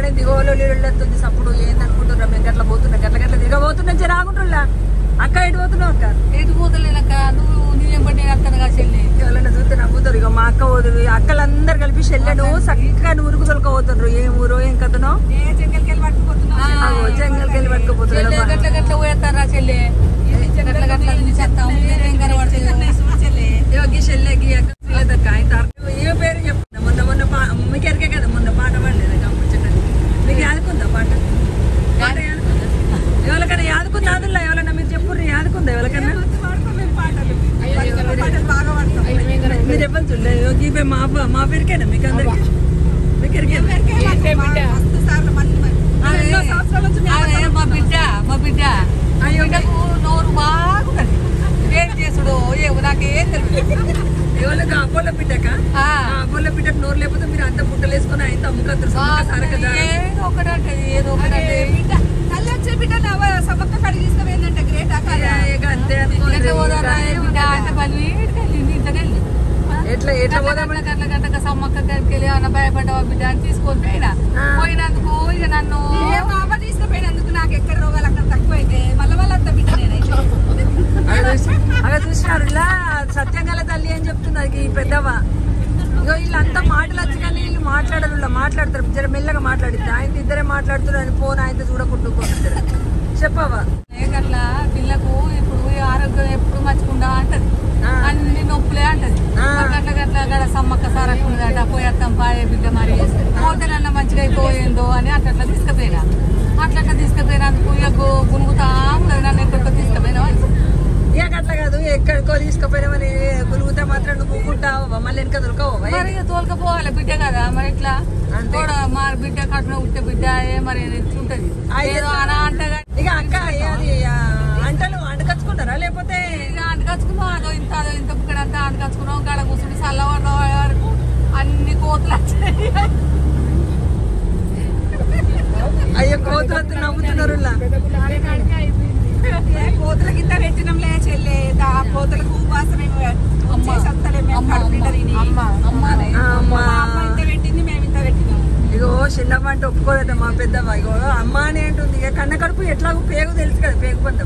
ఆడే దిగోలో నీళ్ళెత్తుంది సప్పుడు ఏందనుకుంటున్నా మేము గట్ల పోతున్నా గట్ల గట్ల దిగబోతున్నా జర ఆగుంటున్నా అక్క ఎటు పోతున్నావు అక్క ఎటు పోతలేనక్క నువ్వు నీళ్ళేం పట్టి అక్కనగా చెల్లి ఎవరైనా చూస్తే నవ్వుతారు ఇక మా అక్క పోదురు ఈ అక్కలందరు కలిపి చెల్లెను చక్కగా ఊరుకు తొలకపోతున్నారు ఏం ఊరో ఏం కథనో అగో జంగల్కి వెళ్ళి పట్టుకుపోతున్నారు చెల్లె గట్ల గట్ల పోయేస్తారా చెల్లి గట్ల గట్ల అన్ని చేస్తాం ఏం కనబడుతుంది యోగి చెల్లెకి అక్క లేదక్క ఆయన తాత- ఏ పేరు చెప్పండి మొన్న మొన్న పా మీకు ఎరకే కదా మొన్న పాట పాడలేదు అక్క ముచ్చట మీకు యాదుకుందా పాట పాట యాదుకుందా ఎవరికైనా యాదుకుందా అదుల్లా ఎవరైనా మీరు చెప్పుర్రి యాదుకుందా ఎవరికైనా మీరు చెప్పండి చూడలే యోగి పే మా అబ్బ- మా పేరుకేనా మీకు అందరికి మీకు ఎరికేనా అదే మా బిడ్డ మా బిడ్డ మా బిడ్డకు నోరు బాగుంటది ఏం చేసుడు ఏమో నాకేం తెలియదు ఎవరికి అపోలో బిడ్డక ఆ, అపోలో బిడ్డకు నోరు లేకపోతే మీరు అంత బుట్టలు వేసుకొని ఆయన అమ్ముకత్తారు సమ్మక్క సారక జా- ఏదో ఒకటి అంటది ఏదో ఒకటి అంటది ఇక అంతే అనుకోండి. ఎట్లా పోదారా ఏ బిడ్డ అంటే పని వీడికెళ్ళింది ఇంతకెళ్ళి ఎట్లా ఎట్లా పోదాం గంట గంట గంటగా సమ్మక్క దగ్గరికి వెళ్ళి ఏమన్నా భయపడ్డావా బిడ్డ అని తీసుకొని పోయినా ఆ. పోయినందుకు ఇక నన్ను నాకు ఎక్కడ రోగాలు అక్కడ తక్కువ అయితే మళ్ళీ వాళ్ళంతా బిడ్డ నేనైతే అక్కడ చూసినారు ఇలా సత్యంగల తల్లి అని చెప్తున్నది ఈ పెద్దవ ఇగో వీళ్ళంతా మాటలు వచ్చి కానీ వీళ్ళు మాట్లాడరు ఇలా మాట్లాడతారు జర మెల్లగా మాట్లాడితే ఆయన ఇద్దరే మాట్లాడుతున్నారు అని ఫోన్ ఆయన చూడకుండా పోతుంటారు చెప్పవా అట్లా పిల్లకు ఇప్పుడు ఈ ఆరోగ్యం ఎప్పుడు మర్చికుండా అంటది ఆ. అన్ని నొప్పులే అంటది ఆ. మరి గట్ల గట్ల గడ సమ్మక్క సారకుందట పోయేస్తాం పాయే బిడ్డ మరి హోటలన్న మంచిగా అయిపోయిందో అని అట్లా అట్లా తీసుకుపోయినా అట్లా అట్లా తీసుకుపోయినందుకు ఇక గు- గునుగుతా ఉన్నది నన్ను ఎక్కడికో తీసుకుపోయినా ఇక అట్లా కాదు ఎక్కడికో తీసుకుపోయినామని గులుగుతే మాత్రం నువ్వు ఊకుంటావా మళ్ళీ వెనక దొరకవు మరి ఇక తోలుకపోవాలి బిడ్డ కదా మరి ఇట్లా అంతే. కూడా మా బిడ్డ కట్టున ఉట్టే బిడ్డ ఏ మరి ఉంటది అయితే ఏదో అనా అంటగా ఇక అక్క అది ఆ, అంటలు అంటకచ్చుకుంటారా లేకపోతే ఇక అంటకచ్చుకున్నాం అదో ఇంత అదో ఇంత ఇక్కడ అంతా అంటకచ్చుకున్నాం గడ కూర్చుని చల్లవాడ వరకు అన్ని కోతులు వచ్చాయి అయ్యో కోతులతో నవ్వుతున్నారు ఇలా. ఏ కోతులకి ఇంత పెట్టినంలే చెల్లె దా కోతులకు వాసన చేసేస్తలే మేము అమ్మ కడుపు అమ్మ నిండా తిని. అమ్మ అమ్మనే ఆ, మా అమ్మా అమ్మ ఇంత పెట్టింది మేము ఇంత పెట్టినాం ఇగో చిన్నమ్మ అంటే ఒప్పుకోదట మా పెద్దమ్మ ఇగో అమ్మ అని అంటుంది ఇక కన్న కడుపు ఎట్లాగో పేగు తెలుసు కదా పేగు పందం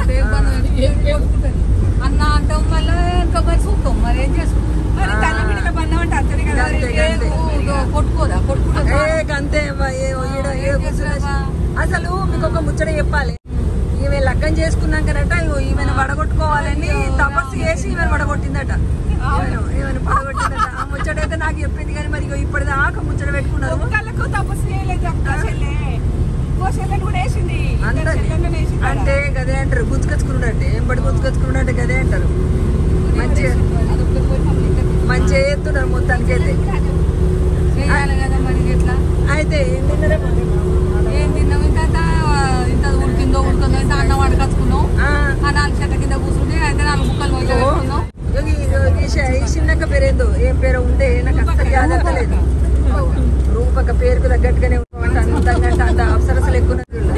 అన్న అంటే మళ్ళీ ఇంకా మరి చూస్తాం మరి ఏం చేసుకుంటాం మరి తల్లి బిడ్డల బంధం అంటే అంతనే కదా అంతే, అంతే. కొట్టుకోదా కొట్టుకుంటా ఏ గంతే అవ్వ, ఏ ఈడ ఈడ కూర్చునేసి. అసలు మీకు ఒక ముచ్చట చెప్పాలి ఈమె లగ్గం చేసుకున్నాకనట ఇగో ఈమెను వడగొట్టుకోవాలని తపస్సు చేసి ఈమెను వడగొట్టిందట ఈమెను ఈమెను వడగొట్టిందట ఆ ముచ్చట అయితే నాకు చెప్పింది కానీ మరి ఇగో ఇప్పటిదాకా ముచ్చట పెట్టుకున్నారు కళ్ళకు తపస్సు చేయలేదు అక్క చెల్లె ఇంకో చెల్లెని కూడా వేసింది ఇద్దరు అంతే చెల్లెళ్ళని వేసింది అంటే గదే అంటారు గుంజుకొచ్చుకున్నాడంటే ఏం పడి గుంజుకొచ్చుకున్నాడంటే గదే అంటారు మంచిగా మంచిగా చేస్తున్నారు మొత్తానికి అయితే చేయాలి కదా మరి ఎట్లా అయితే ఏం తిన్నారే మరి? ఏం తిన్నాం ఇంత ఇంత ఉడికిందో ఉడుకుందో ఇంత అన్నం వండుకొచ్చుకున్నాం ఆ, ఆ నాలుగు చెట్ల కింద కూర్చుంటే అయితే నాలుగు ముక్కలు నోట్లో పెట్టుకున్నాం ఈ- ఈ- ఈ శ- ఈ చిన్నక్క పేరేందో ఏం పేరు ఉండే నాకు అస్సలు యాదక్కలేదు రూపక పేరుకు తగ్గట్టుగానే అంటే అందంగా అంటే అంత అప్సరసలు ఎక్కువ ఉన్నది వీళ్ళు.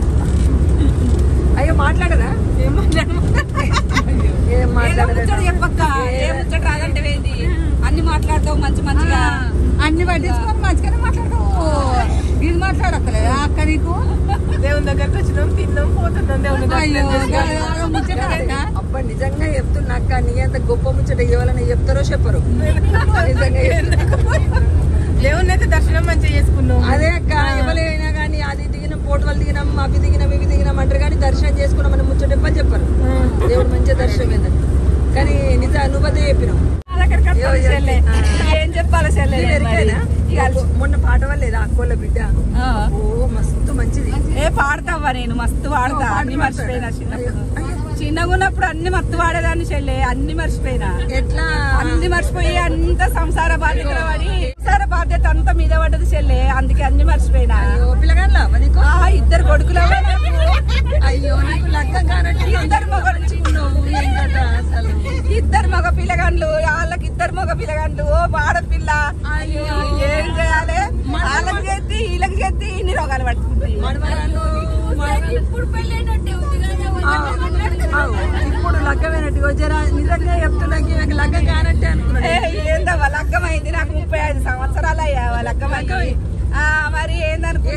అయ్యో మాట్లాడరా ఏం మాట్లాడము? ఏం ఏదో మాట్లాడరా ముచ్చట చెప్పక్క ఏ ముచ్చట రాదంటే ఏంది అన్ని మాట్లాడతావు మంచి మంచిగా అన్ని పట్టించుకొని మంచిగానే మాట్లాడతావు ఇది మాట్లాడక్కలేదు అక్క నీకు దేవుని దగ్గరకు వచ్చినాం తిన్నాం పోతున్నాం దేవుని అయ్యో గల- ముచ్చట అక్క. అబ్బా నిజంగా చెప్తున్నా అక్క నీ అంత గొప్ప ముచ్చట ఎవరైనా చెప్తారో చెప్పరు నిజంగా చెప్తున్నా. దేవుని అయితే దర్శనం మంచిగా చేసుకున్నాం అదే అక్క ఎవరైనా కానీ అది దిగినాం పోటు వాళ్ళు దిగినాం అవి దిగినాం ఇవి దిగినాం అంటారు కానీ దర్శనం చేసుకున్నాం అని ముచ్చట చెప్పని చెప్పరు దేవుడు మంచిగా దర్శనం ఏందని కానీ నిజ అనుభూతి చెప్పినాం దగ్గరికి వస్తాం అయ్యో, చెల్లె. ఆ. ఏం చెప్పాలి చెల్లె ఇది నేను మరి? ఎరికేనా? ఇక అలసి- మొన్న పాట వల్లేదా అక్కోళ్ళ బిడ్డ ఆ. ఓ మస్తు మంచిది ఏ పాడతావా నేను మస్తు వాడతా అన్ని మర్చిపోయినా చిన్నప్పుడు చిన్నగా ఉన్నప్పుడు అన్ని మత్తు వాడేదాన్ని చెల్లె అన్ని మర్చిపోయినా ఎట్లా అన్ని మర్చిపోయి అంత సంసార బాధ్యతలు పడి సంసార బాధ్యత అంతా మీద పడ్డది చెల్లె అందుకే అన్ని మర్చిపోయినా అయ్యో పిల్లగాళ్ళ నీకు ఆ, ఇద్దరు కొడుకులవే నాకు. అయ్యో నీకు లగ్గం కానట్టు ఇద్దరు మగ నువ్వు ఏంటట అసలు ఇద్దరు మగ పిల్లగాండ్లు వాళ్ళకి ఇద్దరు మగ పిల్లగాండ్లు ఓ ఆడపిల్ల అయ్యో ఏం చేయాలి వాళ్ళకి చేతి వీళ్ళకి చేతి ఇన్ని రోగాలు పట్టుకుంటాయి మడమరాలు మడమరాలు. ఇప్పుడు పెళ్ళేటట్టే ఉంది ఆ, ఆ, ఇప్పుడు లగ్గమైనట్టు జర నిజంగా చెప్తున్నాకి నాకు లగ్గం కానట్టే అనుకున్నాడు ఏందవ్వ లగ్గమైంది నాకు ముప్పై ఐదు సంవత్సరాలు అయ్యా లగ్గమైంది ఆ మరి ఏందనుకో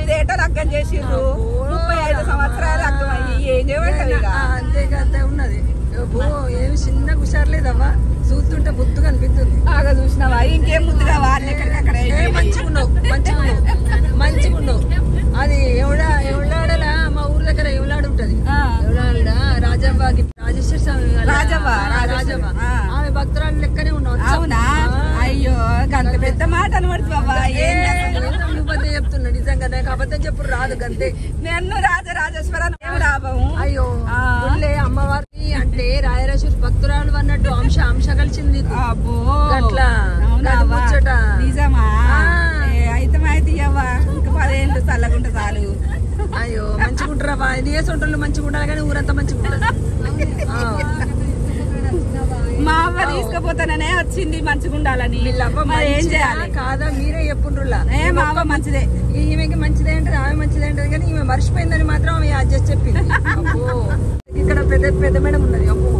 ఏటో లగ్గం చేసిర్రు ముప్పై ఐదు సంవత్సరాలు లగ్గం అయ్యి ఏం చేయమంటారు ఇక ఆ, అంతే కదా ఉన్నది ఓ ఏమి చిన్న హుషారులేదవ్వా చూస్తుంటే బుద్ధుగా అనిపిస్తుంది బాగా చూసినావా ఇంకేం ముద్దుగా వాళ్ళు ఎక్కడికక్కడ ఏ మంచిగా ఉన్నావు మంచిగా ఉన్నావు మంచిగా ఉన్నావు అది ఎవడా ఎవడాడలా మా ఊరు దగ్గర ఎవలాడు ఉంటది ఆ. ఎవడాడ రాజవ్వకి రాజేశ్వర స్వామి వాళ్ళ- రాజవ్వ, ఆ, రాజవ్వ. రాజవ్వ ఆ. ఆమె భక్తురాలు లెక్కనే ఉన్నావు అవునా అయ్యో గంత పెద్ద మాట అనబడుతు బాబా ఏం చేస్తావు? నువ్వు అదే చెప్తున్నా నిజంగా నాకు అబద్ధం చెప్పు రాదు గంతే నన్ను రాజరాజేశ్వర ఏం లాభము అయ్యో ఆ. ఊళ్ళే అమ్మవారికి అంటే రాయరాజు భక్తురాలు అన్నట్టు అంశ అంశ కలిసింది నీకు. అబ్బో గట్లా. అవునా గది అవ్వ? ముచ్చట. నిజమా ఆ. ఏ, అయితే అయితే ఇవ్వవా ఇంకా పదేళ్ళు చల్లగుంటే చాలు అయ్యో మంచిగా ఉంటారా బా నీ సొంటలు మంచిగా ఉండాలి కానీ ఊరంతా మంచిగా ఉండాలి ఆ. మా అవ్వ తీసుకుపోతాననే వచ్చింది మంచిగా ఉండాలని వీళ్ళవ్వ మరి ఏం మంచిదా చేయాలి కాదా మీరే చెప్పుండ్రులా ఏ మా అవ్వ మంచిదే ఈమెకి మంచిదే అంటది ఆమె మంచిదే అంటది కానీ ఈమె మర్చిపోయిందని మాత్రం ఆమె అడ్జస్ట్ చెప్పింది అబ్బో ఇక్కడ పెద్ద పెద్ద మేడం ఉన్నది అబ్బో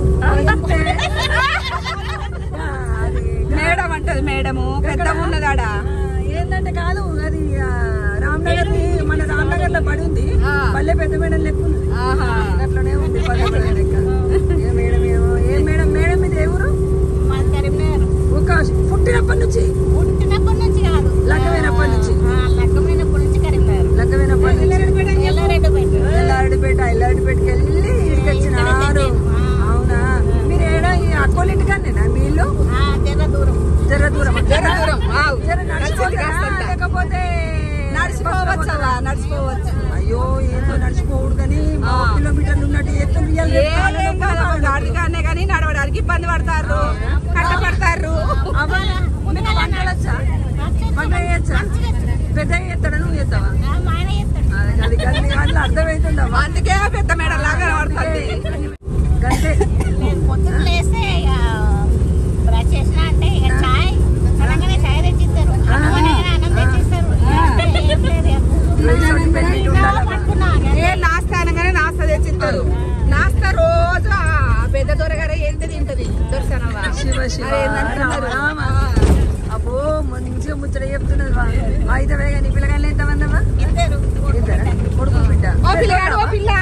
ఆ, అది మేడం అంటది మేడము పెద్ద ఉన్నదాడ ఆ, ఏంటంటే కాదు అది ఆ, రామ్నగర్ ని మన రామ్నగర్ లో పడి ఉంది ఆ. పల్లె పెద్ద మేడం లెక్క ఉంది ఆహా అట్లనే ఉంది పల్లె మేడం లెక్క ఏ మేడం ఏమో ఏ మేడం మేడం మీద ఏ ఊరు కరీంనగర్ ఒక పుట్టినప్పటి నుంచి పుట్టినప్పటి నుంచి కాదు లగ్గమైనప్పటి నుంచి ఆ, లగ్గమైనప్పటి నుంచి కరీంనగర్ లగ్గమైనప్పటి నుంచి ఎల్లారెడ్డిపేట ఎల్లారెడ్డిపేట ఎల్లారెడ్డిపేటకి వెళ్ళి ఇక్కడికి వచ్చినారు అవునా మీరు ఏడా ఈ అక్కోళ్ళ ఇంటికాన్నేనా మీ ఇల్లు ఆ, జర దూరం జర దూరం జర దూరం, ఆవ్. జర నడిచి నడిచిపోతారా? కాస్తంత. లేకపోతే నడిచిపోవచ్చవా నడిచిపోవచ్చు అయ్యో ఏందో నడిచిపోవుడు కానీ మా ఆ. కిలోమీటర్లు ఉన్నట్టు ఎత్తు బియ్యాలు ఏం కాదు గాడిగానే కానీ నడవడానికి ఇబ్బంది పడతారు కట్టపడతారు అవ్వ, మీకు వంటలు వచ్చా వంట చేయొచ్చా పెద్ద చేస్తాడా నువ్వు చేస్తావా ఆ, మా ఆయన చేస్తాడు అది అది అందులో అర్థమవుతుందమ్మా అందుకే పెద్ద మేడ లాగా పడుతుంది గంతే నేను పొద్దున్న లేస్తే ఇక బ్రష్ చేసిన అంటే ఇక చాయ్ అనగానే చాయ్ తెచ్చిస్తారు అన్నం అనగానే అన్నం తెచ్చిస్తారు అంటే ఏం లేదు ఇక. రోజు బెనిఫిట్ ఉండాలమ్మా పట్టుకున్నా ఏ నాస్తా అనగానే నాస్తా తెచ్చిస్తారు నాస్తా రోజు ఆ పెద్ద దొరగారే ఏంటి తింటది దొరసనవా శివ శివ రామ రామ. అబ్బో మంచిగా ముచ్చట చెప్తున్నది వా అయితే కానీ పిల్లగాళ్ళు ఎంతమంది అమ్మా ఇద్దరు ఇద్దరా కొడుకు బిడ్డ ఓ పిల్లగాడు ఓ పిల్ల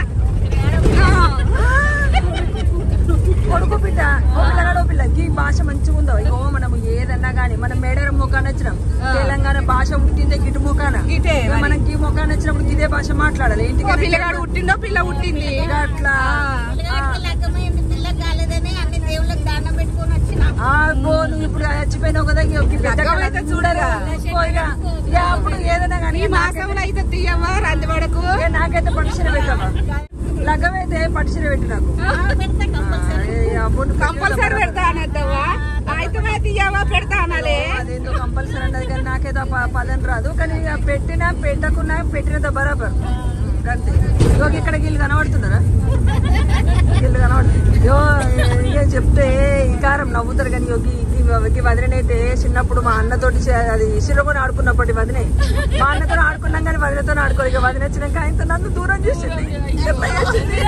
కొడుకు బిడ్డ ఓ పిల్లగాడు ఓ పిల్ల ఈ భాష మంచిగా ఉందో ఇగో మనం ఏదన్నా గానీ మనం మేడరం ముఖాన వచ్చినాం తెలంగాణ భాష పుట్టిందే గిటు ముఖాన గిటే ఇక మరి. మనం ఈ ముఖాన వచ్చినప్పుడు ఇదే భాష మాట్లాడాలి ఓ ఇంటికి పిల్లగాడు పుట్టిండో పిల్ల పుట్టింది అట్లా పిల్లగాడికి లగ్గమైంది పిల్లకి కాలేదని అన్ని దేవుళ్ళకి దండం పెట్టుకొని వచ్చిన ఆ పో నువ్వు ఇప్పుడు చచ్చిపోయినావు కదా ఇక ఈ పెద్ద లగ్గం అయితే చూడరా? చూసుకో ఇక ఇక అప్పుడు ఏదైనా కానీ ఈ మాసంలో అయితే తీయవ్వా రందిపడకు ఏ నాకైతే పట్టుచీర పెట్టవా లగ్గం అయితే పట్టుచీర పెట్టు నాకు పెడతా కంపల్సరీ ఏ అబ్బో నువ్వు కంపల్సరీ పెడతా అనేద్దావా అయితే తీయవా పెడతా అనాలే అదేందో కంపల్సరీ అన్నది కానీ నాకేదో ప- పదం రాదు కానీ ఇక పెట్టినా పెట్టకున్నా పెట్టినంత బరాబర్ అంతే ఇగో ఇక్కడ గిల్లు కనబడుతున్నారా గిల్లు కనబడుతుంది యో ఇక చెప్తే ఈ కారం నవ్వుతారు కానీ యోగి ఈ వదినైతే చిన్నప్పుడు మా అన్నతోటి చే- అది సిరకొని ఆడుకున్నప్పటి వదినే మా అన్నతో ఆడుకున్నాం కానీ వదినతో ఆడుకోరు ఇక వదిన వచ్చినాక ఆయనతో నన్ను దూరం చేసింది ఎట్లా చేసింది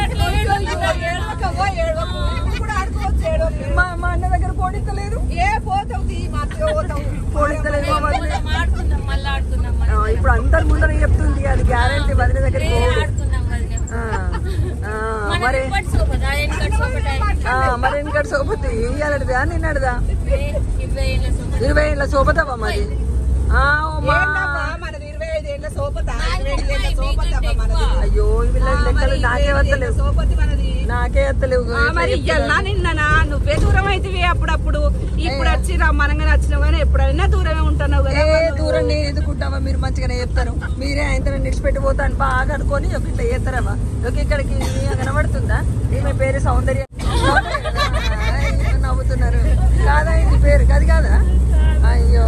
మా మా అన్న దగ్గర పోనీతలేదు ఏ పోతావు తీ మాత్రం పోతావు పోనీతలేదు మా వదిన ఆడుకుందాం మళ్ళీ ఆడుకుందాం మళ్ళీ ఆ, ఇప్పుడు అందరి ముందర చెప్తుంది అది గ్యారంటీ వదిన దగ్గర పోడు ఆడుకుందాం మళ్ళీ ఆ, ఆ, మరి సోపత వెనకటి సోపత ఆ, మరి ఎందుకంటే సోపతి ఇయ్యాలడిదా నిన్నడుదా ఇరవై ఏళ్ళ సోపత ఇరవై ఏళ్ళ సోపతవా మరి ఆ, ఓ మా. ఏంటమ్మా మనది ఇరవై ఐదు ఏళ్ళ సోపత ఇరవై ఐదు ఏళ్ళ సోపత అమ్మా మనది అయ్యో వీళ్ళ లెక్కలు నాకే వస్తలేవు సోపతి మనది నాకే వస్తలేవు ఆ, మరి ఇయ్యాలనా నిన్ననా నువ్వే దూరం అయితే అప్పుడప్పుడు ఇప్పుడు వచ్చి రమ్మనంగానే వచ్చినావు కానీ ఎప్పుడైనా దూరమే ఉంటున్నావు కదా ఏ దూరం నేను ఎదుకుంటావా మీరు మంచిగానే చెప్తారు మీరే ఆయన నిడిచిపెట్టి పోతాను బాగా అనుకొని ఒక ఇట్లా చేస్తారమ్మా ఒక ఇక్కడికి కనబడుతుందా ఈమె పేరు సౌందర్య సౌందర్య కదా? ఆ, ఈమె నవ్వుతున్నారు కాదా ఇంటి పేరు కాదు కాదా అయ్యో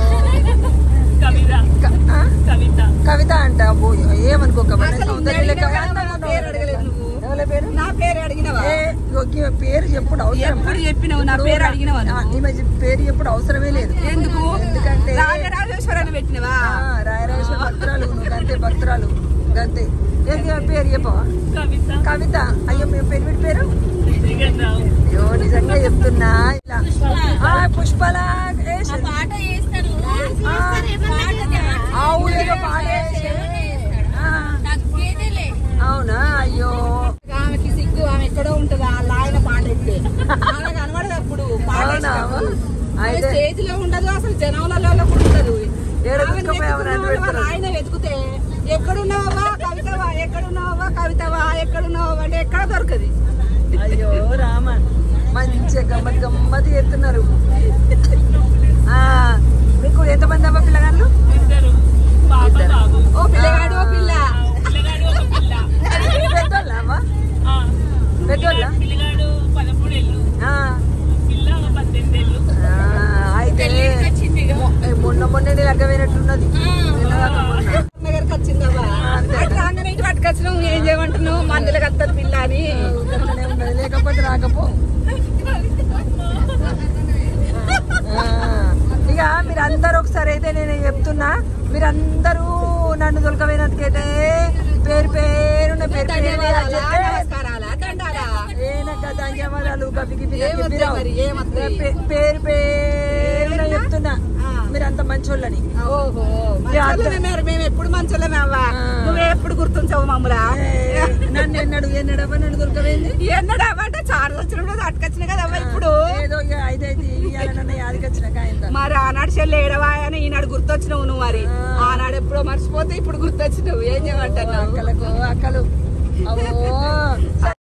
క- ఆ? కవిత అంట అబ్బో ఏమనుకోక మరి అసలు సౌందర్య లెక్క అడిగినావా? నా పేరు అడగలేదు నువ్వు. ఎవరి పేరు నా పేరు అడిగినవా ఏ, ఇగో ఈమె పేరు చెప్పుడు అవసరం ఎప్పుడు చెప్పినావు నా పేరు అడిగినవా నువ్వు? ఈమె పేరు ఎప్పుడు అవసరమే లేదు ఎందుకు ఎందుకంటే రాజరాజేశ్వరాన్ని పెట్టినవా ఆ, రాయరాజేశ్వర భక్తురాలు నువ్వు గంతే భక్తురాలు గంతే ఏంటి ఆ పేరు చెప్పవా కవిత అయ్యో మీ పేరు వీడి పేరు అయ్యో నిజంగా చెప్తున్నా ఇలా ఆ, పుష్పల వేసింది. పాట చేస్తారు ఆ, అవును ఏదో పాట వేసి. ఆ, అవునా అయితే స్టేజ్ లో ఉండదు అసలు జనాలలో కూడా ఉండదు ఏడ ఆమెను తీసుకుపోయి వెతుకుతున్న ఆమెను వాళ్ళు పెడతారు. ఆయన వెతికితే ఎక్కడున్నావా కవితవా ఎక్కడున్నావా కవితవా ఎక్కడున్నావా అంటే ఎక్కడ దొరకదు అయ్యో రామ మంచిగా గమ్మత్ గమ్మత్ చేస్తున్నారు ఆ, మీకు ఎంతమంది అమ్మ పిల్లగాళ్ళు ఇద్దరు. ఓ పిల్లగాడు ఓ పిల్ల పెద్దోళ్ళా అమ్మ పెద్దోళ్ళ పిల్లగాడు పదమూడేళ్ళు ఆ, పిల్ల పద్దెనిమిదేళ్ళు ఆ, అయితే మొ- ఏ, మొన్న మొన్న లెక్క వేరేట్టున్నది నిన్నగాక మొన్న. దగ్గరకు వచ్చిందవ్వా అంతే. అటు రాగానే ఇటు పట్టుకొచ్చినావు ఏం చేయమంటున్నావు మందులకు వస్తుంది పిల్ల అని ఊరికనే ఉన్నది లేకపోతే రాకపో ఆ, ఇక మీరందరూ ఒకసారి అయితే నేను చెప్తున్నా మీరందరూ నన్ను దొరకపోయినందుకైతే పేరు పేరు పేరు పేరు ధన్యవాదాలా నమస్కారాలా దండాలా ఏనక్క ధన్యవాదాలు గబ్బికి ఏమొద్దు మరి, ఏమొద్దు? పేరు పేరు చెప్తున్నా మీరంత మంచోళ్ళని ఓహో మంచోళ్ళమే మరి మేము ఎప్పుడు మంచోళ్ళమే అవ్వా ఆ. నువ్వే ఎప్పుడు గుర్తుంచావు మమ్మల్ని ఏ, నన్ను ఎన్నడు ఎన్నడవ్వ నన్ను దొరకవేంది ఎన్నడా అంటే చారు వచ్చినప్పుడు అట్టుకొచ్చిన కదా అవ్వ ఇప్పుడు ఏదో ఇక ఐదైదు ఇయ్యాలన్న యాదికొచ్చిన కాయంత మరి ఆనాడు చెల్లి ఏడవా అని ఈనాడు గుర్తొచ్చినావు నువ్వు మరి ఆనాడు ఎప్పుడో మర్చిపోతే ఇప్పుడు గుర్తొచ్చినావు ఏం చేయమంటున్నావు అక్కలకు అక్కలు అవో